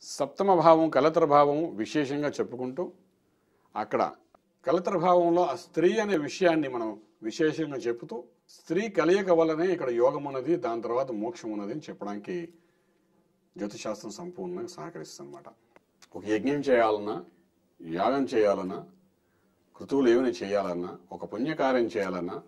సప్తమ భావం కలతర భావం విశేషంగా చెప్పుకుంటూ అక్కడ కలతర భావంలో ఆ స్త్రీ అనే విషయాన్ని మనం విశేషంగా చెప్పుతూ స్త్రీ కలయిక వల్లనే ఇక్కడ యోగం ఉన్నది దాని తర్వాత మోక్షం ఉన్నది అని చెప్పడానికి జ్యోతిశాస్త్రం సంపూర్ణంగా సహకరిస్తుంది అనమాట ఒక యజ్ఞం చేయాలన్నా యాగం చేయాలన్నా కృతువులు ఏమైనా చేయాలన్నా ఒక పుణ్యకార్యం చేయాలన్నా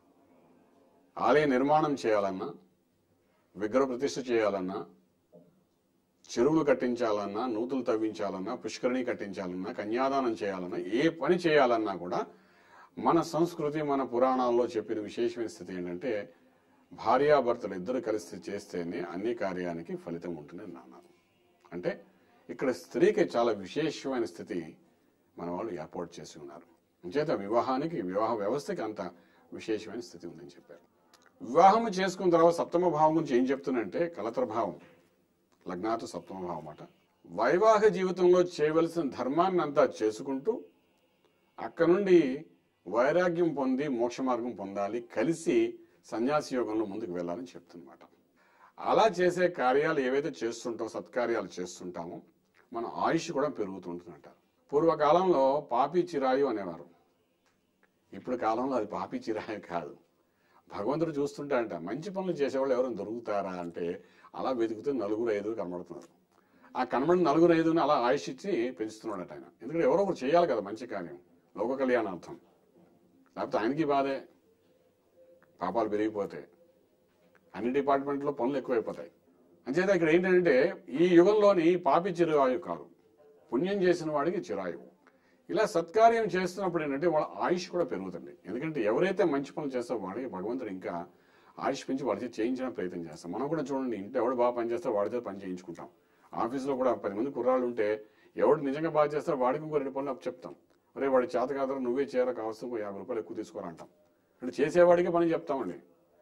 ఆలయ నిర్మాణం చేయాలన్నా విగ్రహ ప్రతిష్ఠ చేయాలన్నా చెరువులు కట్టించాలన్నా నూతులు తవ్వించాలన్నా పుష్కరిణి కట్టించాలన్నా కన్యాదానం చేయాలన్నా ఏ పని చేయాలన్నా కూడా మన సంస్కృతి మన పురాణాల్లో చెప్పిన విశేషమైన స్థితి ఏంటంటే భార్యాభర్తలు ఇద్దరు కలిసి చేస్తేనే అన్ని కార్యానికి ఫలితం ఉంటుందని అన్నారు అంటే ఇక్కడ స్త్రీకి చాలా విశేషమైన స్థితి మన వాళ్ళు ఏర్పాటు చేసి ఉన్నారు అంచేత వివాహానికి వివాహ వ్యవస్థకి అంత విశేషమైన స్థితి ఉందని చెప్పారు వివాహం చేసుకున్న తర్వాత సప్తమ భావం గురించి ఏం చెప్తున్నంటే కలతర భావం లగ్నాతు సప్తమ భావం అన్నమాట వైవాహిక జీవితంలో చేయవలసిన ధర్మాన్ని అంతా చేసుకుంటూ అక్కడ నుండి వైరాగ్యం పొంది మోక్ష మార్గం పొందాలి కలిసి సన్యాసి యోగంలో ముందుకు వెళ్ళాలని చెప్తున్నమాట అలా చేసే కార్యాలు ఏవైతే చేస్తుంటామో సత్కార్యాలు చేస్తుంటామో మన ఆయుష్ కూడా పెరుగుతుంటుందంట పూర్వకాలంలో పాపి చిరాయు అనేవారు ఇప్పుడు కాలంలో అది పాపి చిరాయు కాదు భగవంతుడు చూస్తుంటే అంట మంచి పనులు చేసేవాళ్ళు ఎవరైనా దొరుకుతారా అంటే అలా వెతుకుతూ నలుగురు ఐదుగురు కనబడుతున్నారు ఆ కనబడిన నలుగురు ఐదుగురిని అలా ఆయుష్ ఇచ్చి పెంచుతున్నాడట ఆయన ఎందుకంటే ఎవరో ఒకరు చేయాలి కదా మంచి కార్యం లోక కళ్యాణార్థం లేకపోతే ఆయనకి బాధే పాపాలు పెరిగిపోతాయి అన్ని డిపార్ట్మెంట్లో పనులు ఎక్కువైపోతాయి అంచేత ఇక్కడ ఏంటంటే ఈ యుగంలోని పాపి చిరాయు కాదు పుణ్యం చేసిన వాడికి చిరాయువు ఇలా సత్కార్యం చేస్తున్నప్పుడు ఏంటంటే వాళ్ళ ఆయుష్ కూడా పెరుగుతుంది ఎందుకంటే ఎవరైతే మంచి పనులు చేస్తారో వాడికి భగవంతుడు ఇంకా ఆయుష్ పెంచి వాడికి చేయించడానికి ప్రయత్నం చేస్తాం మనం కూడా చూడండి ఇంట్లో ఎవడు బాగా పని చేస్తారో వాడితో పని చేయించుకుంటాం ఆఫీస్లో కూడా పది మంది కుర్రాళ్ళు ఉంటే ఎవడు నిజంగా బాగా చేస్తారో వాడికి ఇంకో రెండు పనులు అప్పు చెప్తాం అరే వాడి చేత కాదు నువ్వే చేయరా కావాల్సిన ఇంకో యాభై రూపాయలు ఎక్కువ తీసుకోరా అంటాం అంటే చేసేవాడికి పని చెప్తామండి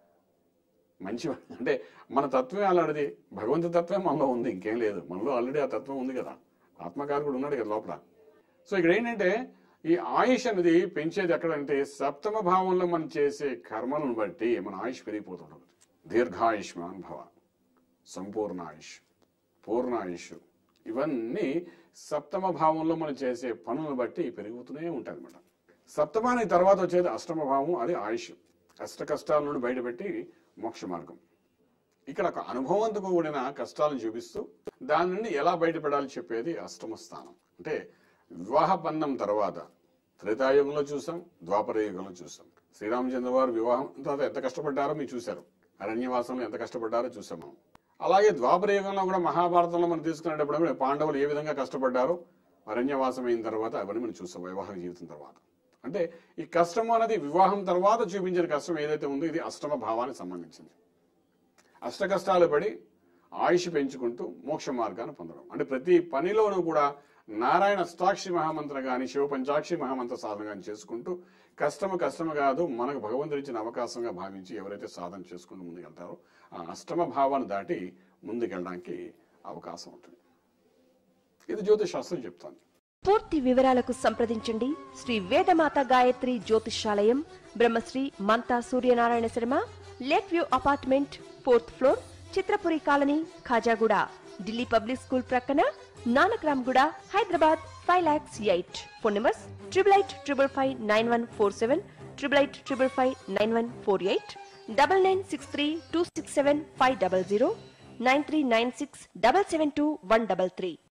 మంచి అంటే మన తత్వమే అలాంటిది భగవంతు తత్వమే మనలో ఉంది ఇంకేం లేదు మనలో ఆల్రెడీ ఆ తత్వం ఉంది కదా ఆత్మకారకుడు ఉన్నాడు కదా లోపల సో ఇక్కడ ఏంటంటే ఈ ఆయుష్ అనేది పెంచేది ఎక్కడంటే సప్తమ భావంలో మనం చేసే కర్మలను బట్టి మన ఆయుష్ పెరిగిపోతుంటుంది దీర్ఘాయుష్మాన్ భవ సంపూర్ణ ఆయుష్ పూర్ణ ఆయుష్ ఇవన్నీ సప్తమ భావంలో మనం చేసే పనులను బట్టి పెరుగుతూనే ఉంటాయి అనమాట సప్తమానికి తర్వాత వచ్చేది అష్టమ భావం అది ఆయుష్ అష్ట కష్టాల నుండి బయటపెట్టి మోక్ష మార్గం ఇక్కడ ఒక అనుభవంతో కూడిన కష్టాలను చూపిస్తూ దాని నుండి ఎలా బయటపడాలి చెప్పేది అష్టమ స్థానం అంటే వివాహ బంధం తర్వాత త్రేతాయుగంలో చూసాం ద్వాపర యుగంలో చూసాం శ్రీరామచంద్ర వారు వివాహం తర్వాత ఎంత కష్టపడ్డారో మీరు చూశారు అరణ్యవాసంలో ఎంత కష్టపడ్డారో చూసాం మనం అలాగే ద్వాపర యుగంలో కూడా మహాభారతంలో మనం తీసుకునేటప్పుడు కూడా పాండవులు ఏ విధంగా కష్టపడ్డారో అరణ్యవాసం అయిన తర్వాత అవన్నీ మనం చూసాం వైవాహిక జీవితం తర్వాత అంటే ఈ కష్టం అనేది వివాహం తర్వాత చూపించిన కష్టం ఏదైతే ఉందో ఇది అష్టమ భావానికి సంబంధించింది అష్ట కష్టాలు పడి ఆయుష్ పెంచుకుంటూ మోక్ష మార్గాన్ని పొందడం అంటే ప్రతి పనిలోనూ కూడా నారాయణ అష్టాక్షి మహామంత్ర గాని శివ పంచాక్షి మహామంత్ర సాధన గాని చేసుకుంటూ కష్టము కష్టము కాదు మనకు భగవంతుడు ఇచ్చిన అవకాశంగా భావించి ఎవరైతే సాధన చేసుకుంటూ ముందుకు వెళ్తారో ఆ అష్టమ భావాన్ని దాటి ముందుకెళ్ళడానికి అవకాశం ఉంటుంది ఇది జ్యోతిష్ శాస్త్రం చెప్తాను పూర్తి వివరాలకు సంప్రదించండి Shri Vedamata Gayatri Jyothishalayam Brahmashri Mantha Suryanarayana Sharma lake view apartment fourth floor Chitrapuri colony Khajaguda Delhi public school ప్రక్కన Nanakramguda Hyderabad five lakhs eight phone numbers triple eight triple five nine one four seven triple eight triple five nine one four eight double nine six three two six seven five double zero nine three nine six double seven two one double three